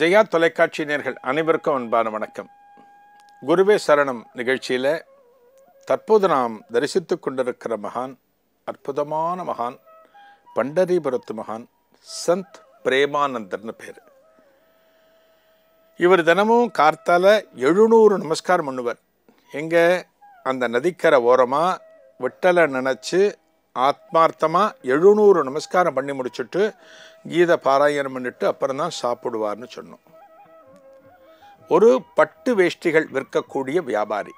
ஜெயா தொலைக்காட்சி நேர்கள் அனைவருக்கும் அன்பான வணக்கம் குருவே சரணம் நிகழ்ச்சியில் தற்போது நாம் தரிசித்து கொண்டிருக்கிற மகான் அற்புதமான மகான் பண்டரிபுரத்து மகான் சந்த் பிரேமானந்தர்னு பேர் இவர் தினமும் கார்த்தால எழுநூறு நமஸ்காரம் பண்ணுவார் எங்கே அந்த நதிக்கரை ஓரமாக விட்டலை நினச்சி ஆத்மார்த்தமாக எழுநூறு நமஸ்காரம் பண்ணி முடிச்சுட்டு கீத பாராயணம் பண்ணிட்டு அப்புறம் தான் சாப்பிடுவார்னு சொன்னோம் ஒரு பட்டு வேஷ்டிகள் விற்கக்கூடிய வியாபாரி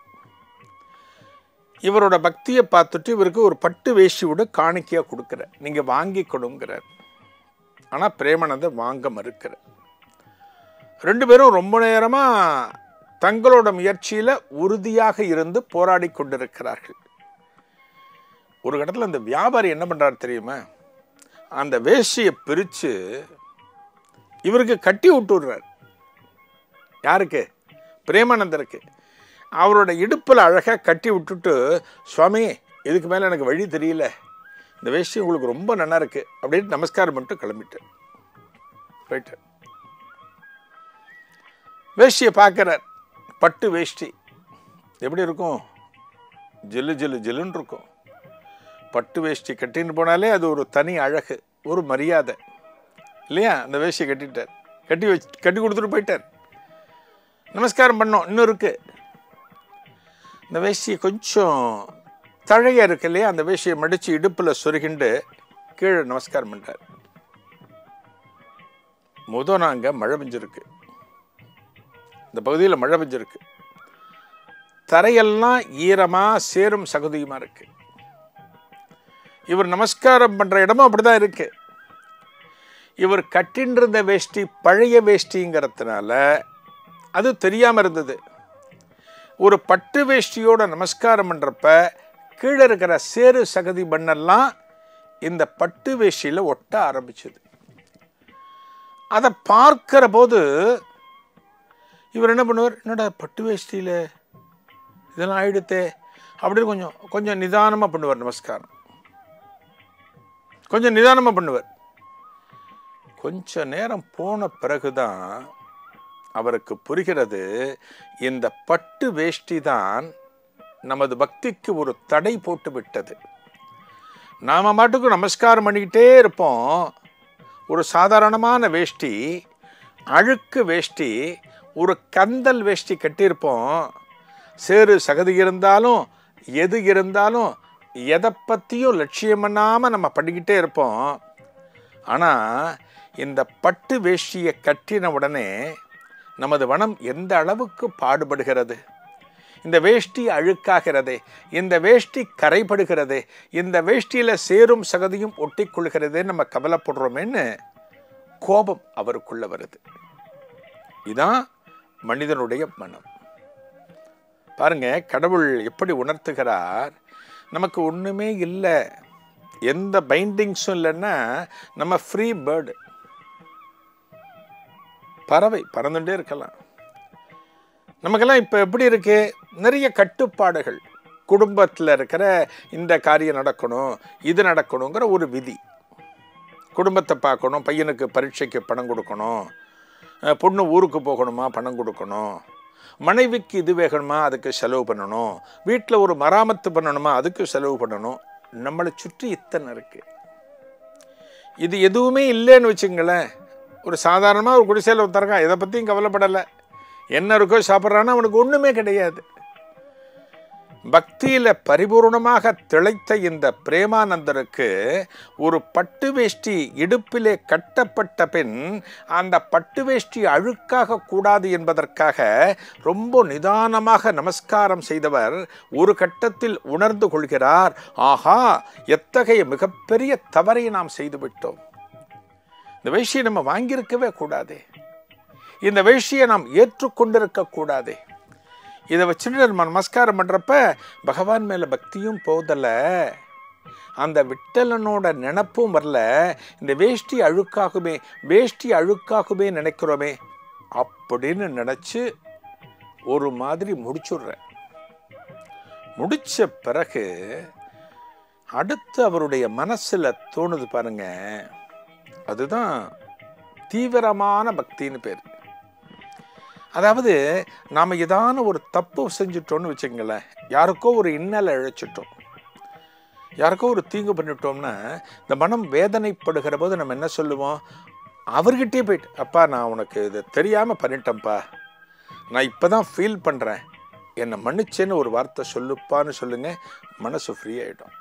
இவரோட பக்தியை பார்த்துட்டு இவருக்கு ஒரு பட்டு வேஷ்டியோட காணிக்கையாக கொடுக்குற நீங்கள் வாங்கி கொடுங்கிறார் ஆனால் பிரேமானந்தர் வாங்க மறுக்கிற ரெண்டு பேரும் ரொம்ப நேரமாக தங்களோட முயற்சியில் உறுதியாக இருந்து போராடி கொண்டிருக்கிறார்கள் ஒரு இடத்துல அந்த வியாபாரி என்ன பண்ணுறாரு தெரியுமா அந்த வேஷ்டியை பிரித்து இவருக்கு கட்டி விட்டுடுறார் யாருக்கு பிரேமானந்தருக்கு அவரோட இடுப்பில் அழகாக கட்டி விட்டுட்டு சுவாமி இதுக்கு மேலே எனக்கு வழி தெரியல இந்த வேஷ்டி உங்களுக்கு ரொம்ப நல்லா இருக்கு அப்படின்னு நமஸ்காரம் பண்ணிட்டு கிளம்பிட்டார் போயிட்டார் வேஷ்டியை பார்க்குறார் பட்டு வேஷ்டி எப்படி இருக்கும் ஜில்லு ஜில்லு ஜில்லுன்னு இருக்கும் பட்டு வேஷ்டி கட்டின்னு போனாலே அது ஒரு தனி அழகு ஒரு மரியாதை இல்லையா அந்த வேஷ்டியை கட்டிட்டார் கட்டி வச்சு கட்டி கொடுத்துட்டு போயிட்டார் நமஸ்காரம் பண்ணோம் இன்னும் இருக்கு இந்த வேஷ்டியை கொஞ்சம் தழைய இருக்கு இல்லையா அந்த வேஷ்டியை மடித்து இடுப்பில் சொருகிண்டு கீழே நமஸ்காரம் பண்ணிட்டார் முத நாங்க மழை பெஞ்சிருக்கு இந்த பகுதியில் மழை பெஞ்சிருக்கு தரையெல்லாம் ஈரமாக சேரும் சகுதியுமா இருக்கு இவர் நமஸ்காரம் பண்ற இடமும் அப்படிதான் இருக்கு இவர் கட்டின்றிருந்த வேஷ்டி பழைய வேஷ்டிங்கிறதுனால அது தெரியாம இருந்தது ஒரு பட்டு வேஷ்டியோட நமஸ்காரம் பண்றப்ப கீழே இருக்கிற சேரு சகதி பண்ணெல்லாம் இந்த பட்டு வேஷ்டியில் ஒட்ட ஆரம்பிச்சது அதை பார்க்கிற போது இவர் என்ன பண்ணுவார் என்னடா பட்டு வேஷ்டியில் இதெல்லாம் ஆயிடுத்தே அப்படின்னு கொஞ்சம் கொஞ்சம் நிதானமாக பண்ணுவார் நமஸ்காரம் கொஞ்சம் நிதானமாக பண்ணுவார் கொஞ்ச நேரம் போன பிறகுதான் அவருக்கு புரிகிறது இந்த பட்டு வேஷ்டி தான் நமது பக்திக்கு ஒரு தடை போட்டு விட்டது நாம மாட்டுக்கு நமஸ்காரம் பண்ணிக்கிட்டே இருப்போம் ஒரு சாதாரணமான வேஷ்டி அழுக்கு வேஷ்டி ஒரு கந்தல் வேஷ்டி கட்டியிருப்போம் சேறு சகதி இருந்தாலும் எது இருந்தாலும் எதை பற்றியும் லட்சியம் பண்ணாமல் நம்ம பண்ணிக்கிட்டே இருப்போம் ஆனால் இந்த பட்டு வேஷ்டியை கட்டின உடனே நமது மனம் எந்த அளவுக்கு பாடுபடுகிறது இந்த வேஷ்டி அழுக்காகிறதே இந்த வேஷ்டி கரைப்படுகிறதே இந்த வேஷ்டியில் சேரும் சகதியும் ஒட்டிக்கொள்கிறதே நம்ம கவலைப்படுறோமேன்னு கோபம் அவருக்குள்ள வருது இதான் மனிதனுடைய மனம் பாருங்க கடவுள் எப்படி உணர்த்துகிறார் நமக்கு ஒன்றுமே இல்லை எந்த பைண்டிங்ஸும் இல்லைன்னா நம்ம ஃப்ரீ பேர்டு பறவை பறந்துட்டே இருக்கலாம் நமக்கெல்லாம் இப்போ எப்படி இருக்கு நிறைய கட்டுப்பாடுகள் குடும்பத்தில் இருக்கிற இந்த காரியம் நடக்கணும் இது நடக்கணுங்கிற ஒரு விதி குடும்பத்தை பார்க்கணும் பையனுக்கு பரீட்சைக்கு பணம் கொடுக்கணும் அஹ் பொண்ணு ஊருக்கு போகணுமா பணம் கொடுக்கணும் மனைவிக்கு இது வேகணுமா அதுக்கு செலவு பண்ணணும் வீட்டில் ஒரு மராமத்து பண்ணணுமா அதுக்கு செலவு பண்ணணும் நம்மளை சுற்றி இத்தனை இருக்கு இது எதுவுமே இல்லைன்னு வச்சுங்களேன் ஒரு சாதாரணமாக ஒரு குடிசையில் ஒருத்தருக்கான் இதை பற்றியும் கவலைப்படலை என்ன இருக்கோ சாப்பிட்றான்னா அவனுக்கு ஒன்றுமே கிடையாது பக்தியில் பரிபூர்ணமாக திளைத்த இந்த பிரேமானந்தருக்கு ஒரு பட்டு வேஷ்டி இடுப்பிலே கட்டப்பட்ட பின் அந்த பட்டு வேஷ்டி அழுக்காக கூடாது என்பதற்காக ரொம்ப நிதானமாக நமஸ்காரம் செய்தவர் ஒரு கட்டத்தில் உணர்ந்து கொள்கிறார் ஆஹா எத்தகைய மிகப்பெரிய தவறை நாம் செய்துவிட்டோம் இந்த வேஷ்டியை நம்ம வாங்கியிருக்கவே கூடாதே இந்த வேஷ்டியை நாம் ஏற்றுக்கொண்டிருக்க கூடாதே இதை வச்சுட்டு நம்ம நமஸ்காரம் பண்ணுறப்ப பகவான் மேலே பக்தியும் போதல அந்த விட்டலனோட நினப்பும் வரல இந்த வேஷ்டி அழுக்காகுமே வேஷ்டி அழுக்காகுமே நினைக்கிறோமே அப்படின்னு நினச்சி ஒரு மாதிரி முடிச்சுடுறேன் முடிச்ச பிறகு அடுத்து அவருடைய மனசுல தோணுது பாருங்க அதுதான் தீவிரமான பக்தின்னு பேர் அதாவது நாம் ஏதான ஒரு தப்பு செஞ்சுட்டோம்னு வச்சுங்களேன் யாருக்கோ ஒரு இன்னலை இழைச்சிட்டோம் யாருக்கோ ஒரு தீங்கு பண்ணிட்டோம்னா இந்த மனம் வேதனைப்படுகிற போது நம்ம என்ன சொல்லுவோம் அவர்கிட்டயே போயிட்டு அப்பா நான் உனக்கு இது தெரியாமல் பண்ணிட்டேன்ப்பா நான் இப்போ தான் ஃபீல் பண்ணுறேன் என்னை மன்னிச்சேன்னு ஒரு வார்த்தை சொல்லுப்பான்னு சொல்லுங்க மனசு ஃப்ரீ ஆகிடும்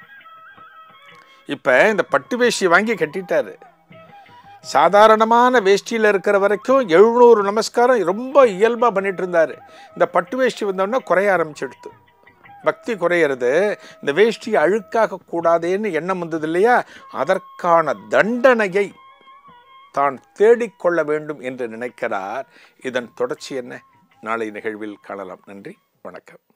இப்போ இந்த பட்டு வேஷ்டி வாங்கி கட்டிட்டாரு சாதாரணமான வேஷ்டியில் இருக்கிற வரைக்கும் எழுநூறு நமஸ்காரம் ரொம்ப இயல்பாக பண்ணிட்டு இருந்தார் இந்த பட்டு வேஷ்டி வந்தோடனே குறைய ஆரம்பிச்சிடுது பக்தி குறையிறது இந்த வேஷ்டி அழுக்காக கூடாதேன்னு எண்ணம் வந்தது இல்லையா அதற்கான தண்டனையை தான் தேடிக்கொள்ள வேண்டும் என்று நினைக்கிறார் இதன் தொடர்ச்சி என்ன நாளை நிகழ்வில் காணலாம் நன்றி வணக்கம்